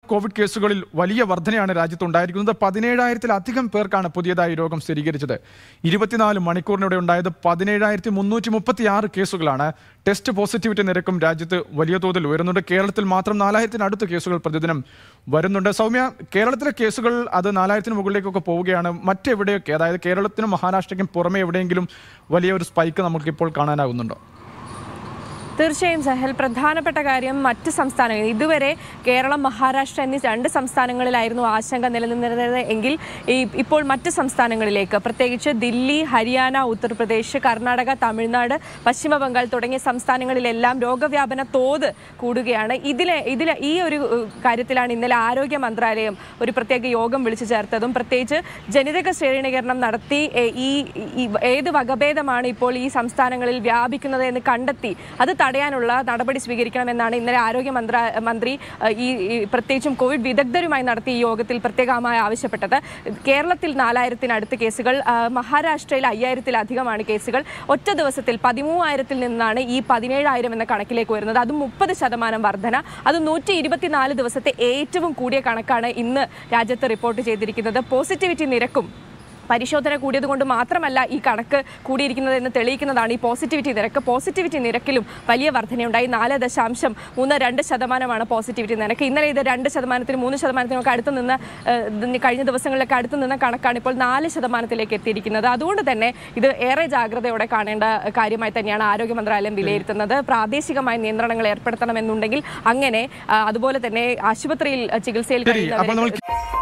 Covid കേസുകളിൽ വലിയ വർധനയാണ് രാജ്യത്തുണ്ടായിരിക്കുന്നത് പതിനേഴായിരത്തിലധികം പേർക്കാണ് പുതിയതായി രോഗം സ്ഥിരീകരിച്ചത് ഇരുപത്തിനാല് മണിക്കൂറിനിടെ ഉണ്ടായത് പതിനേഴായിരത്തി മുന്നൂറ്റി മുപ്പത്തി ആറ് കേസുകളാണ് ടെസ്റ്റ് പോസിറ്റിവിറ്റി നിരക്കും രാജ്യത്ത് വലിയ തോതിൽ ഉയരുന്നുണ്ട് കേരളത്തിൽ മാത്രം നാലായിരത്തിനടുത്ത് കേസുകൾ പ്രതിദിനം വരുന്നുണ്ട് സൗമ്യ കേരളത്തിലെ കേസുകൾ അത് നാലായിരത്തിന് മുകളിലേക്കൊക്കെ പോവുകയാണ് മറ്റെവിടെയൊക്കെ അതായത് കേരളത്തിനും മഹാരാഷ്ട്രയ്ക്കും പുറമെ എവിടെയെങ്കിലും വലിയ ഒരു സ്പൈക്ക് നമുക്കിപ്പോൾ കാണാനാകുന്നുണ്ടോ തീർച്ചയായും സഹൽ പ്രധാനപ്പെട്ട കാര്യം മറ്റ് സംസ്ഥാനങ്ങൾ ഇതുവരെ കേരളം മഹാരാഷ്ട്ര എന്നീ രണ്ട് സംസ്ഥാനങ്ങളിലായിരുന്നു ആശങ്ക നിലനിന്നിരുന്നത് എങ്കിൽ ഈ- ഇപ്പോൾ മറ്റ് സംസ്ഥാനങ്ങളിലേക്ക് പ്രത്യേകിച്ച് ദില്ലി ഹരിയാന ഉത്തർപ്രദേശ് കർണാടക തമിഴ്നാട് പശ്ചിമ ബംഗാൾ തുടങ്ങിയ സംസ്ഥാനങ്ങളിലെല്ലാം രോഗവ്യാപന തോത് കൂടുകയാണ് ഇതിലെ ഇതിലെ ഈ ഒരു ഏഹ്, കാര്യത്തിലാണ് ഇന്നലെ ആരോഗ്യ മന്ത്രാലയം ഒരു പ്രത്യേക യോഗം വിളിച്ചു ചേർത്തതും പ്രത്യേകിച്ച് ജനിതക ശ്രേണീകരണം നടത്തി ഏഹ്, ഈ ഈ ഏത് വകഭേദമാണ് ഇപ്പോൾ ഈ സംസ്ഥാനങ്ങളിൽ വ്യാപിക്കുന്നത് എന്ന് കണ്ടെത്തി അത് തടയാനുള്ള നടപടി സ്വീകരിക്കണമെന്നാണ് ഇന്നലെ ആരോഗ്യ മന്ത്ര മന്ത്രി ഏഹ്, ഈ ഈ പ്രത്യേകിച്ചും കോവിഡ് വിദഗ്ധരുമായി നടത്തിയ ഈ യോഗത്തിൽ പ്രത്യേകമായി ആവശ്യപ്പെട്ടത് കേരളത്തിൽ നാലായിരത്തിനടുത്ത് കേസുകൾ ആ, മഹാരാഷ്ട്രയിൽ അയ്യായിരത്തിലധികമാണ് കേസുകൾ ഒറ്റ ദിവസത്തിൽ പതിമൂവായിരത്തിൽ നിന്നാണ് ഈ പതിനേഴായിരം എന്ന കണക്കിലേക്ക് വരുന്നത് അതും മുപ്പത് ശതമാനം വർധന അത് നൂറ്റി ഇരുപത്തിനാല് ദിവസത്തെ ഏറ്റവും കൂടിയ കണക്കാണ് ഇന്ന് രാജ്യത്ത് റിപ്പോർട്ട് ചെയ്തിരിക്കുന്നത് പോസിറ്റിവിറ്റി നിരക്കും പരിശോധന കൂടിയത് കൊണ്ട് മാത്രമല്ല ഈ കണക്ക് കൂടിയിരിക്കുന്നത് എന്ന് തെളിയിക്കുന്നതാണ് ഈ പോസിറ്റിവിറ്റി നിരക്ക് പോസിറ്റിവിറ്റി നിരക്കിലും വലിയ വർധനയുണ്ടായി നാല് ദശാംശം മൂന്ന് രണ്ട് ശതമാനമാണ് പോസിറ്റിവിറ്റി നിരക്ക് ഇന്നലെ ഇത് രണ്ട് ശതമാനത്തിനും മൂന്ന് ശതമാനത്തിനൊക്കെ അടുത്ത് നിന്ന് ഏഹ്, ഇതിന് കഴിഞ്ഞ ദിവസങ്ങളിലൊക്കെ അടുത്ത് നിന്ന കണക്കാണ് ഇപ്പോൾ നാല് ശതമാനത്തിലേക്ക് എത്തിയിരിക്കുന്നത് അതുകൊണ്ട് തന്നെ ഇത് ഏറെ ജാഗ്രതയോടെ കാണേണ്ട കാര്യമായി തന്നെയാണ് ആരോഗ്യ മന്ത്രാലയം വിലയിരുത്തുന്നത് പ്രാദേശികമായ നിയന്ത്രണങ്ങൾ ഏർപ്പെടുത്തണമെന്നുണ്ടെങ്കിൽ അങ്ങനെ ആ, അതുപോലെ തന്നെ ആശുപത്രിയിൽ ചികിത്സയിൽ ശരി അപ്പോൾ കഴിയുന്നവരെ നമ്മൾ